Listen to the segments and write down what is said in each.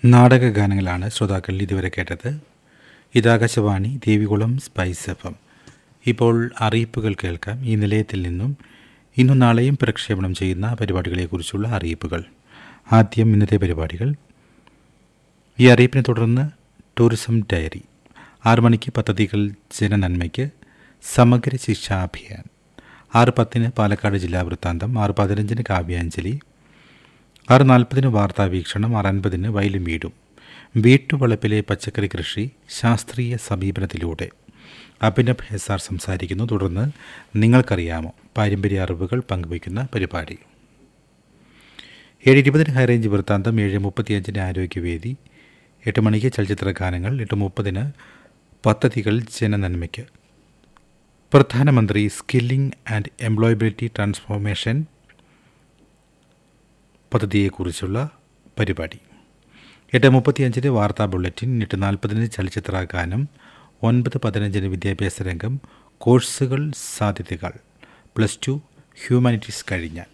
നാടകഗാനങ്ങളാണ് ശ്രോതാക്കൾ ഇതുവരെ കേട്ടത് ഇതാകാശവാണി ദേവികുളം സ്പൈസ് എഫ് എം ഇപ്പോൾ അറിയിപ്പുകൾ കേൾക്കാം ഈ നിലയത്തിൽ നിന്നും ഇന്നും നാളെയും പ്രക്ഷേപണം ചെയ്യുന്ന പരിപാടികളെക്കുറിച്ചുള്ള അറിയിപ്പുകൾ ആദ്യം ഇന്നത്തെ പരിപാടികൾ ഈ അറിയിപ്പിനെ തുടർന്ന് ടൂറിസം ഡയറി ആറ് മണിക്ക് പദ്ധതികൾ ജനനന്മയ്ക്ക് സമഗ്ര ശിക്ഷാ അഭിയാൻ ആറ് പത്തിന് പാലക്കാട് ജില്ലാ വൃത്താന്തം ആറ് പതിനഞ്ചിന് കാവ്യാഞ്ജലി ആറ് നാൽപ്പതിന് വാർത്താ വീക്ഷണം ആറ് അൻപതിന് വയലും വീടും വീട്ടുവളപ്പിലെ പച്ചക്കറി കൃഷി ശാസ്ത്രീയ സമീപനത്തിലൂടെ അഭിനബ് എസ് ആർ സംസാരിക്കുന്നു തുടർന്ന് നിങ്ങൾക്കറിയാമോ പാരമ്പര്യ അറിവുകൾ പങ്കുവയ്ക്കുന്ന പരിപാടി ഏഴ് ഇരുപതിന് ഹൈറേഞ്ച് വൃത്താന്തം ഏഴ് മുപ്പത്തിയഞ്ചിന് ആരോഗ്യവേദി എട്ട് മണിക്ക് ചലച്ചിത്ര ഗാനങ്ങൾ എട്ട് മുപ്പതിന് പദ്ധതികൾ ജനനന്മയ്ക്ക് പ്രധാനമന്ത്രി സ്കില്ലിംഗ് ആൻഡ് എംപ്ലോയബിലിറ്റി ട്രാൻസ്ഫോർമേഷൻ പദ്ധതിയെക്കുറിച്ചുള്ള പരിപാടി എട്ട് മുപ്പത്തിയഞ്ചിന് വാർത്താ ബുള്ളറ്റിൻ എട്ട് നാൽപ്പതിന് ചലച്ചിത്ര ഗാനം ഒൻപത് പതിനഞ്ചിന് വിദ്യാഭ്യാസ രംഗം കോഴ്സുകൾ സാധ്യതകൾ പ്ലസ് ടു ഹ്യൂമാനിറ്റീസ് കഴിഞ്ഞാൽ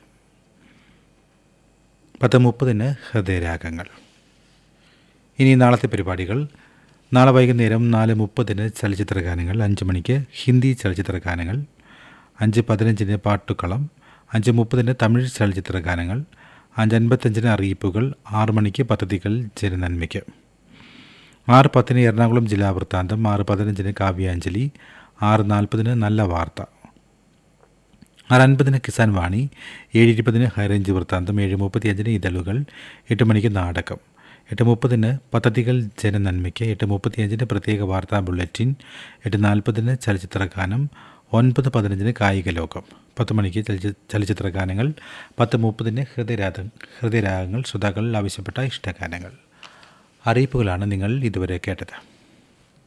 പത്ത് മുപ്പതിന് ഹൃദയരാഗങ്ങൾ ഇനി നാളത്തെ പരിപാടികൾ നാളെ വൈകുന്നേരം നാല് മുപ്പതിന് ചലച്ചിത്ര ഗാനങ്ങൾ അഞ്ച് മണിക്ക് ഹിന്ദി ചലച്ചിത്ര ഗാനങ്ങൾ അഞ്ച് പതിനഞ്ചിന് പാട്ടുക്കളം അഞ്ച് മുപ്പതിന് തമിഴ് ചലച്ചിത്ര ഗാനങ്ങൾ അഞ്ച് അൻപത്തഞ്ചിന് അറിയിപ്പുകൾ ആറ് മണിക്ക് പദ്ധതികൾ ജനനന്മയ്ക്ക് ആറ് പത്തിന് എറണാകുളം ജില്ലാ വൃത്താന്തം ആറ് പതിനഞ്ചിന് കാവ്യാഞ്ജലി ആറ് നാൽപ്പതിന് നല്ല വാർത്ത ആറ് അൻപതിന് കിസാൻ വാണി ഏഴ് ഇരുപതിന് ഹൈറേഞ്ച് വൃത്താന്തം ഏഴ് മുപ്പത്തിയഞ്ചിന് ഇതളുകൾ എട്ട് മണിക്ക് നാടകം എട്ട് മുപ്പതിന് പദ്ധതികൾ ജനനന്മയ്ക്ക് എട്ട് മുപ്പത്തിയഞ്ചിന് പ്രത്യേക വാർത്താ ബുള്ളറ്റിൻ എട്ട് നാൽപ്പതിന് ചലച്ചിത്ര ഗാനം ഒൻപത് പതിനഞ്ചിന് കായിക ലോകം പത്ത് മണിക്ക് ചലച്ചി ചലച്ചിത്ര ഗാനങ്ങൾ പത്ത് മുപ്പതിന് ഹൃദയരാഗ ഹൃദയരാഗങ്ങൾ ശ്രോതാക്കൾ ആവശ്യപ്പെട്ട ഇഷ്ടഗാനങ്ങൾ അറിയിപ്പുകളാണ് നിങ്ങൾ ഇതുവരെ കേട്ടത്